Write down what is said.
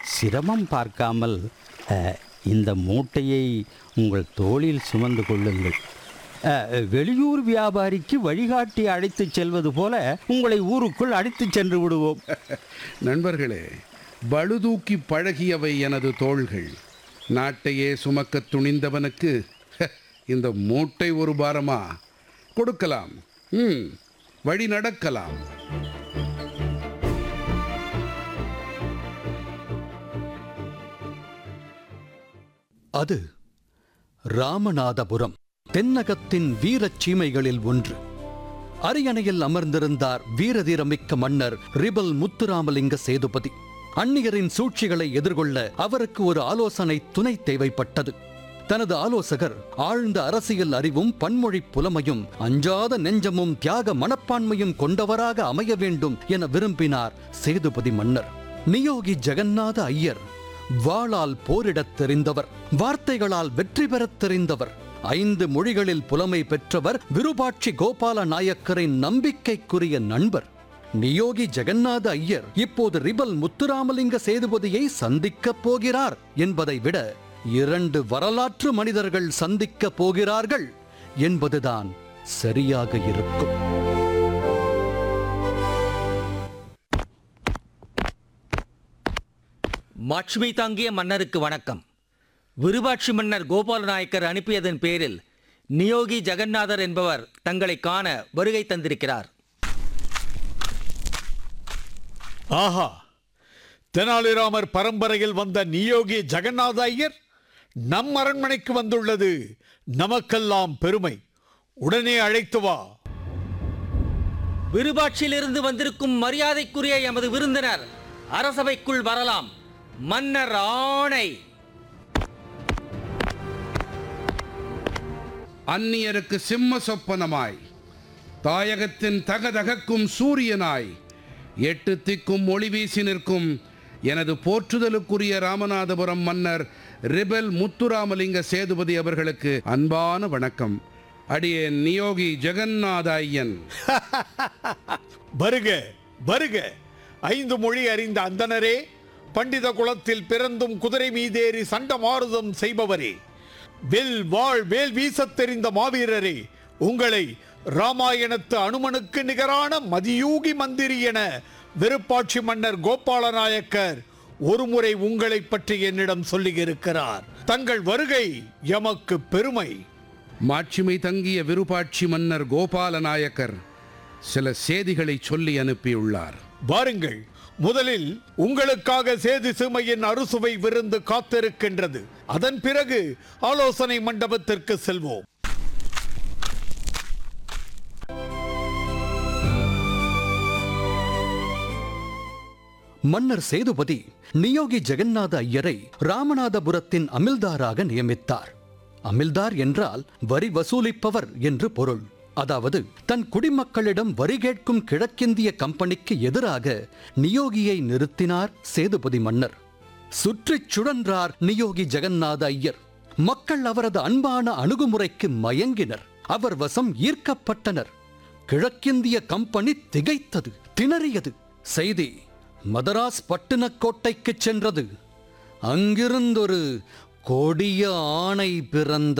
சிரமம் பார்க்காமல் அஹ், இந்த மூட்டையை உங்கள் தோளில் சுமந்து கொள்ளுங்கள் அஹ், வெளியூர் வியாபாரிக்கு வழிகாட்டி அழைத்துச் செல்வது போல உங்களை ஊருக்குள் அழைத்துச் சென்று விடுவோம் நண்பர்களே பளுதூக்கி பழகியவை எனது தோள்கள் நாட்டையே சுமக்கத் துணிந்தவனுக்கு ஹ, இந்த மூட்டை ஒரு பாரமா கொடுக்கலாம் ம் வழி நடக்கலாம் அது ராமநாதபுரம் தென்னகத்தின் வீரச் சீமைகளில் ஒன்று அரியணையில் அமர்ந்திருந்தார் வீரதீரமிக்க மன்னர் ரிபல் முத்துராமலிங்க சேதுபதி அந்நியரின் சூழ்ச்சிகளை எதிர்கொள்ள அவருக்கு ஒரு ஆலோசனை துணை தேவைப்பட்டது தனது ஆலோசகர் ஆழ்ந்த அரசியல் அறிவும் பன்மொழி புலமையும் அஞ்சாத நெஞ்சமும் தியாக மனப்பான்மையும் கொண்டவராக அமைய வேண்டும் என விரும்பினார் சேதுபதி மன்னர் நியோகி ஜெகநாத ஐயர் வாளால் போரிடத் தெரிந்தவர் வார்த்தைகளால் வெற்றி பெறத் தெரிந்தவர் ஐந்து மொழிகளில் புலமை பெற்றவர் விருபாட்சி கோபால நாயக்கரின் நம்பிக்கைக்குரிய நண்பர் நியோகி ஜெகநாத ஐயர் இப்போது ரிபல் முத்துராமலிங்க சேதுபதியை சந்திக்கப் போகிறார் என்பதை விட இரண்டு வரலாற்று மனிதர்கள் சந்திக்கப் போகிறார்கள் என்பதுதான் சரியாக இருக்கும் மாட்சிமை தாங்கிய மன்னருக்கு வணக்கம் விருபாட்சி மன்னர் கோபால நாயக்கர் அனுப்பியதன் பேரில் நியோகி ஜெகநாதர் என்பவர் தங்களை காண வருகை தந்திருக்கிறார் ஆஹா தெனாலிராமர் பரம்பரையில் வந்த நியோகி ஜெகநாத ஐயர் நம் அரண்மனைக்கு வந்துள்ளது நமக்கெல்லாம் பெருமை உடனே அழைத்து வா விருபாட்சியிலிருந்து வந்திருக்கும் மரியாதைக்குரிய எமது விருந்தினர் அரசவைக்குள் வரலாம் மன்னர் ஆணை அந்நியருக்கு சிம்ம சொப்பனமாய் தாயகத்தின் தகதகக்கும் சூரியனாய் எட்டு திக்கும் ஒளி வீசி நிற்கும் எனது போற்றுதலுக்குரிய ராமநாதபுரம் மன்னர் ரிபல் முத்துராமலிங்க சேதுபதி அவர்களுக்கு அன்பான வணக்கம் அடியேன் நியோகி ஜெகநாத ஐயன் வருக வருக ஐந்து மொழி அறிந்த அந்தனரே பண்டித குலத்தில் பிறந்தும் குதிரை மீதேறி சண்டமாருதம் செய்பவரே வில் வாழ் வேல் வீசத் தெரிந்த மாவீரரே உங்களை ராமாயணத்து அனுமனுக்கு நிகரான மதியூகி மந்திரி என விருப்பாட்சி மன்னர் கோபால நாயக்கர் ஒருமுறை உங்களை பற்றி என்னிடம் சொல்லியிருக்கிறார் தங்கள் வருகை எமக்கு பெருமை மாட்சிமை தங்கிய விருப்பாட்சி மன்னர் கோபால நாயக்கர் சில செய்திகளை சொல்லி அனுப்பியுள்ளார் வாருங்கள் முதலில் உங்களுக்காக சேது சிமையின் அறுசுவை விருந்து காத்திருக்கின்றது அதன் பிறகு ஆலோசனை மண்டபத்திற்கு செல்வோம் மன்னர் சேதுபதி நியோகி ஜெகநாத ஐயரை ராமநாதபுரத்தின் அமில்தாராக நியமித்தார் அமில்தார் என்றால் வரி வசூலிப்பவர் என்று பொருள் அதாவது தன் குடிமக்களிடம் வரி கேட்கும் கிழக்கிந்திய கம்பெனிக்கு எதிராக நியோகியை நிறுத்தினார் சேதுபதி மன்னர் சுற்றிச் சுழன்றார் நியோகி ஜெகநாத ஐயர் மக்கள் அவரது அன்பான அணுகுமுறைக்கு மயங்கினர் அவர் வசம் ஈர்க்கப்பட்டனர் கிழக்கிந்திய கம்பெனி திகைத்தது திணறியது செய்தி மதராஸ் பட்டினக்கோட்டைக்குச் சென்றது அங்கிருந்தொரு கொடிய ஆணை பிறந்த